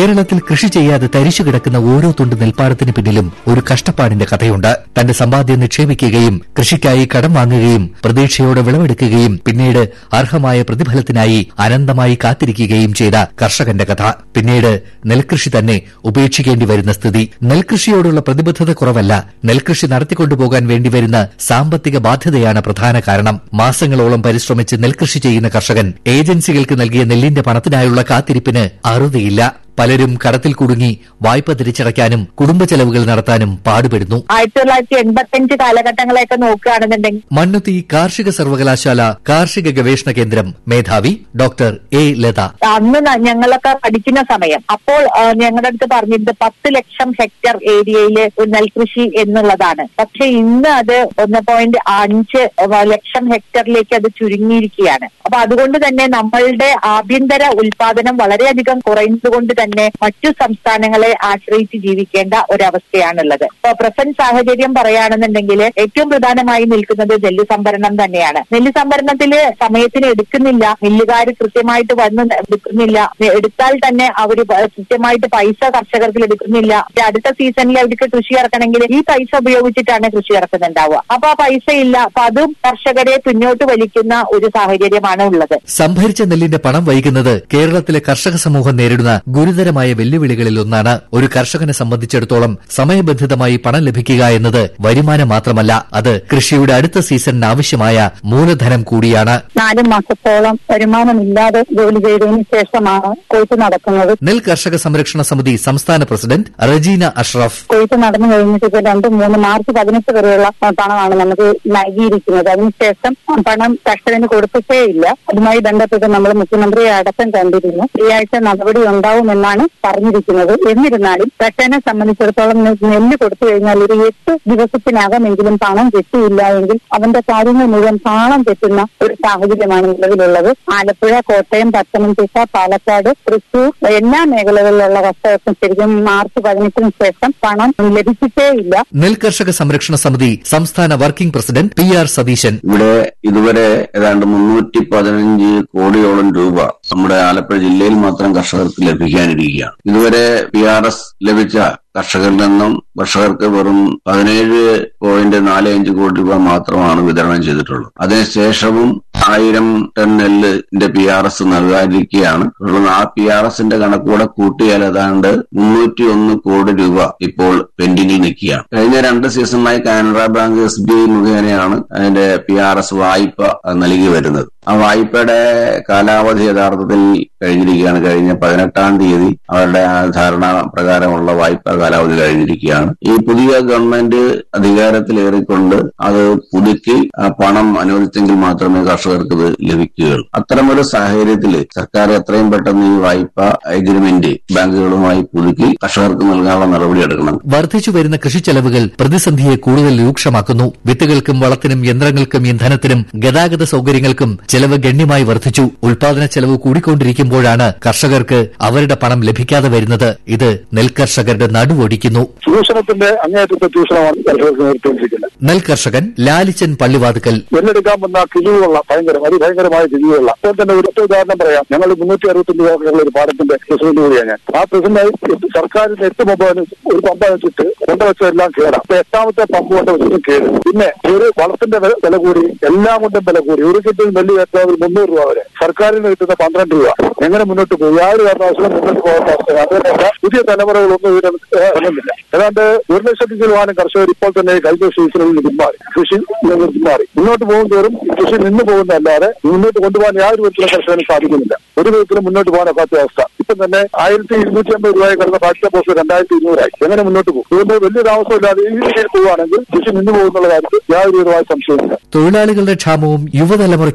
കേരളത്തിൽ കൃഷി ചെയ്യാതെ തരിശു കിടക്കുന്ന ഓരോ തുണ്ട് നെൽപ്പാടത്തിന് പിന്നിലും ഒരു കഷ്ടപ്പാടിന്റെ കഥയുണ്ട് തന്റെ സമ്പാദ്യം നിക്ഷേപിക്കുകയും കൃഷിക്കായി കടം വാങ്ങുകയും പ്രതീക്ഷയോടെ വിളവെടുക്കുകയും പിന്നീട് അർഹമായ പ്രതിഫലത്തിനായി അനന്തമായി കാത്തിരിക്കുകയും ചെയ്ത കർഷകന്റെ കഥ പിന്നീട് നെൽകൃഷി തന്നെ ഉപേക്ഷിക്കേണ്ടി വരുന്ന സ്ഥിതി നെൽകൃഷിയോടുള്ള പ്രതിബദ്ധത കുറവല്ല നെൽകൃഷി നടത്തിക്കൊണ്ടുപോകാൻ വേണ്ടിവരുന്ന സാമ്പത്തിക ബാധ്യതയാണ് പ്രധാന കാരണം മാസങ്ങളോളം പരിശ്രമിച്ച് നെൽകൃഷി ചെയ്യുന്ന കർഷകൻ ഏജൻസികൾക്ക് നൽകിയ നെല്ലിന്റെ പണത്തിനായുള്ള കാത്തിരിപ്പിന് അറുതിയില്ല പലരും കടത്തിൽ കുടുങ്ങി വായ്പ തിരിച്ചടയ്ക്കാനും കുടുംബ ചെലവുകൾ നടത്താനും പാടുപെടുന്നു ആയിരത്തി തൊള്ളായിരത്തി എൺപത്തിയഞ്ച് കാലഘട്ടങ്ങളെയൊക്കെ നോക്കുകയാണെന്നുണ്ടെങ്കിൽ മണ്ണുത്തി കാർഷിക സർവകലാശാല കാർഷിക ഗവേഷണ കേന്ദ്രം മേധാവി ഡോക്ടർ എ ലത അന്ന് ന- ഞങ്ങളൊക്കെ പഠിക്കുന്ന സമയം അപ്പോൾ ആ, ഞങ്ങളുടെ അടുത്ത് പറഞ്ഞിരുന്നത് പത്ത് ലക്ഷം ഹെക്ടർ ഏരിയയിൽ നെൽകൃഷി എന്നുള്ളതാണ് പക്ഷെ ഇന്ന് അത് ഒന്ന് പോയിന്റ് അഞ്ച് ലക്ഷം ഹെക്ടറിലേക്ക് അത് ചുരുങ്ങിയിരിക്കുകയാണ് അപ്പൊ അതുകൊണ്ട് തന്നെ നമ്മളുടെ ആഭ്യന്തര ഉൽപാദനം വളരെയധികം കുറയുന്നതുകൊണ്ട് തന്നെ മറ്റു സംസ്ഥാനങ്ങളെ ആശ്രയിച്ച് ജീവിക്കേണ്ട ഒരവസ്ഥയാണുള്ളത് ഇപ്പൊ പ്രസന്റ് സാഹചര്യം പറയുകയാണെന്നുണ്ടെങ്കിൽ ഏറ്റവും പ്രധാനമായി നിൽക്കുന്നത് നെല്ല് സംഭരണം തന്നെയാണ് നെല്ല് സംഭരണത്തില് സമയത്തിന് എടുക്കുന്നില്ല മില്ലുകാർ കൃത്യമായിട്ട് വന്ന് എടുക്കുന്നില്ല എടുത്താൽ തന്നെ അവർ കൃത്യമായിട്ട് പൈസ കർഷകർക്ക് എടുക്കുന്നില്ല പക്ഷെ അടുത്ത സീസണിൽ അവർക്ക് കൃഷി ഇറക്കണമെങ്കിൽ ഈ പൈസ ഉപയോഗിച്ചിട്ടാണ് കൃഷി ഇറക്കുന്നുണ്ടാവുക അപ്പൊ ആ പൈസ ഇല്ല അപ്പൊ അതും കർഷകരെ പിന്നോട്ട് വലിക്കുന്ന ഒരു സാഹചര്യമാണ് ഉള്ളത് സംഭരിച്ച നെല്ലിന്റെ പണം വൈകുന്നത് കേരളത്തിലെ കർഷക സമൂഹം നേരിടുന്ന ഗുരുതരമായ വെല്ലുവിളികളിൽ ഒന്നാണ് ഒരു കർഷകനെ സംബന്ധിച്ചിടത്തോളം സമയബന്ധിതമായി പണം ലഭിക്കുക എന്നത് വരുമാനം മാത്രമല്ല അത് കൃഷിയുടെ അടുത്ത സീസണിന് ആവശ്യമായ മൂലധനം കൂടിയാണ് നാല് മാസത്തോളം വരുമാനമില്ലാതെ ജോലി ചെയ്തതിനു ശേഷമാണ് കൊയ്ത്ത് നടക്കുന്നത് നെൽ കർഷക സംരക്ഷണ സമിതി സംസ്ഥാന പ്രസിഡന്റ് റജീന അഷ്റഫ് കൊയ്ത്ത് നടന്നു കഴിഞ്ഞിട്ട് ഇപ്പൊ രണ്ട് മൂന്ന് മാർച്ച് പതിനെട്ട് വരെയുള്ള പണമാണ് നമുക്ക് നൽകിയിരിക്കുന്നത് അതിനുശേഷം പണം കർഷകന് കൊടുത്തിട്ടേ ഇല്ല അതുമായി ബന്ധപ്പെട്ട് നമ്മൾ മുഖ്യമന്ത്രിയെ അടക്കം കണ്ടിരുന്നു ഈ ആഴ്ച നടപടി ഉണ്ടാവുമെന്നാണ് പറഞ്ഞിരിക്കുന്നത് എന്നിരുന്നാലും കർഷകനെ സംബന്ധിച്ചിടത്തോളം നെ- നെല്ല് കൊടുത്തു കഴിഞ്ഞാൽ ഒരു എട്ട് ദിവസത്തിനകമെങ്കിലും പണം കിട്ടിയില്ല എങ്കിൽ അവന്റെ കാര്യങ്ങൾ മുഴുവൻ താളം തെറ്റുന്ന ഒരു സാഹചര്യമാണ് നിലവിലുള്ളത് ആലപ്പുഴ കോട്ടയം പത്തനംതിട്ട പാലക്കാട് തൃശൂർ എല്ലാ മേഖലകളിലുള്ള കർഷകർക്കും ശരിക്കും മാർച്ച് പതിനെട്ടിന് ശേഷം പണം ലഭിച്ചിട്ടേ ഇല്ല നെൽ കർഷക സംരക്ഷണ സമിതി സംസ്ഥാന working president P R Satheesan ഇവിടെ ഇതുവരെ ഏതാണ്ട് മുന്നൂറ്റി പതിനഞ്ച് കോടിയോളം രൂപ നമ്മുടെ ആലപ്പുഴ ജില്ലയിൽ മാത്രം കർഷകർക്ക് ലഭിക്കാനിരിക്കുകയാണ് ഇതുവരെ പി ആർ എസ് ലഭിച്ച കർഷകരിൽ നിന്നും കർഷകർക്ക് വെറും പതിനേഴ് പോയിന്റ് നാല് അഞ്ച് കോടി രൂപ മാത്രമാണ് വിതരണം ചെയ്തിട്ടുള്ളത് അതിനുശേഷവും ആയിരം ടൺ നെല്ലിന്റെ പി ആർ എസ് നൽകാതിരിക്കുകയാണ് തുടർന്ന് ആ പി ആർ എസിന്റെ കണക്കൂടെ കൂട്ടിയാൽ ഏതാണ്ട് മുന്നൂറ്റി ഒന്ന് കോടി രൂപ ഇപ്പോൾ പെൻഡിങ്ങിൽ നിൽക്കുകയാണ് കഴിഞ്ഞ രണ്ട് സീസണിലായി Canara bank S B I മുഖേനയാണ് അതിന്റെ പി ആർ എസ് വായ്പ നൽകി വരുന്നത് ആ വായ്പയുടെ കാലാവധി യഥാർത്ഥത്തിൽ കഴിഞ്ഞിരിക്കുകയാണ് കഴിഞ്ഞ പതിനെട്ടാം തീയതി അവരുടെ ആ ധാരണ പ്രകാരമുള്ള വായ്പാ കാലാവധി കഴിഞ്ഞിരിക്കുകയാണ് ഈ പുതിയ ഗവൺമെന്റ് അധികാരത്തിലേറിക്കൊണ്ട് അത് പുതുക്കി ആ പണം അനുവദിച്ചെങ്കിൽ മാത്രമേ കർഷകർക്ക് ഇത് ലഭിക്കുകയുള്ളൂ അത്തരമൊരു സാഹചര്യത്തിൽ സർക്കാർ എത്രയും പെട്ടെന്ന് ഈ വായ്പ എഗ്രിമെന്റ് ബാങ്കുകളുമായി പുതുക്കി കർഷകർക്ക് നൽകാനുള്ള നടപടിയെടുക്കണം വർദ്ധിച്ചു വരുന്ന കൃഷിച്ചെലവുകൾ പ്രതിസന്ധിയെ കൂടുതൽ രൂക്ഷമാക്കുന്നു വിത്തുകൾക്കും വളത്തിനും യന്ത്രങ്ങൾക്കും ഇന്ധനത്തിനും ഗതാഗത സൌകര്യങ്ങൾക്കും ചെലവ് ഗണ്യമായി വർദ്ധിച്ചു ഉൽപാദന ചെലവ് കൂടിക്കൊണ്ടിരിക്കുമ്പോഴാണ് കർഷകർക്ക് അവരുടെ പണം ലഭിക്കാതെ വരുന്നത് ഇത് നെൽകർഷകരുടെ നടുവൊടിക്കുന്നു ചൂഷണത്തിന്റെ അങ്ങേയറ്റത്തെ ചൂഷണമാണ് കർഷകർക്ക് നേരിട്ടുകൊണ്ടിരിക്കുന്നത് നെൽകർഷകൻ ലാലിച്ചൻ പള്ളിവാതുക്കൽ നെല്ലെടുക്കാൻ വന്ന കിഴിവുള്ള ഭയങ്കര അതിഭയങ്കരമായ കിഴിവുള്ള അപ്പോൾ തന്നെ ഒരു ഒറ്റ ഉദാഹരണം പറയാം ഞങ്ങൾ മുന്നൂറ്റി അറുപത്തഞ്ച് ഏക്കറുള്ള ഒരു പാടത്തിന്റെ പ്രസിഡന്റ് കൂടിയാണ് ഞാൻ ആ പ്രസിഡന്റായി സർക്കാരിന്റെ എട്ട് പമ്പ് ഒരു പമ്പ് വെച്ചിട്ട് കൊണ്ടുവച്ചതെല്ലാം കേടാം അപ്പൊ എട്ടാമത്തെ പമ്പ് കൊണ്ട് വെച്ചിട്ട് കേട് പിന്നെ ഒരു വളത്തിന്റെ വെ- വില കൂടി എല്ലാം കൊണ്ടും വില കൂടി ഒരു കിറ്റിൽ നെല്ല് കയറ്റാവിൽ മുന്നൂറ് രൂപ വരെ സർക്കാരിന് കിട്ടുന്ന പന്ത്രണ്ട് രൂപ എങ്ങനെ മുന്നോട്ട് പോകും യാതൊരു കാരണവശാലും മുന്നോട്ട് പോകാത്ത അവസ്ഥ അതുകൊണ്ടല്ല പുതിയ തലമുറകളൊന്നും ഇതിന് ഇറങ്ങുന്നില്ല ഏതാണ്ട് ഒരു ലക്ഷത്തി ശതമാനം കർഷകർ ഇപ്പോൾ തന്നെ കഴിഞ്ഞ സീസണിൽ നിന്ന് പിന്മാറി കൃഷി നിന്ന് പിന്മാറി മുന്നോട്ട് പോകും തോറും ഈ കൃഷി നിന്ന് പോകുന്നതല്ലാതെ മുന്നോട്ട് കൊണ്ടുപോകാൻ യാതൊരു വിധത്തിലും കർഷകന് സാധിക്കുന്നില്ല ഒരു വിധത്തിലും മുന്നോട്ട് പോകാൻ ഒക്കാത്ത അവസ്ഥ ഇപ്പം തന്നെ ആയിരത്തി ഇരുന്നൂറ്റി അമ്പത് രൂപയെ കിടന്ന ഫാക്ടർ പോസ്റ്റ് രണ്ടായിരത്തി ഇരുന്നൂറായി എങ്ങനെ മുന്നോട്ട് പോകും അതുകൊണ്ട് വലിയൊരു അവസ്ഥയില്ലാതെ ഈ രീതിയിൽ പോവുകയാണെങ്കിൽ കൃഷി നിന്നു പോകുന്നുള്ള കാര്യത്തിൽ യാതൊരു വിധമായ സംശയമില്ല തൊഴിലാളികളുടെ ക്ഷാമവും യുവതലമുറയ്ക്ക്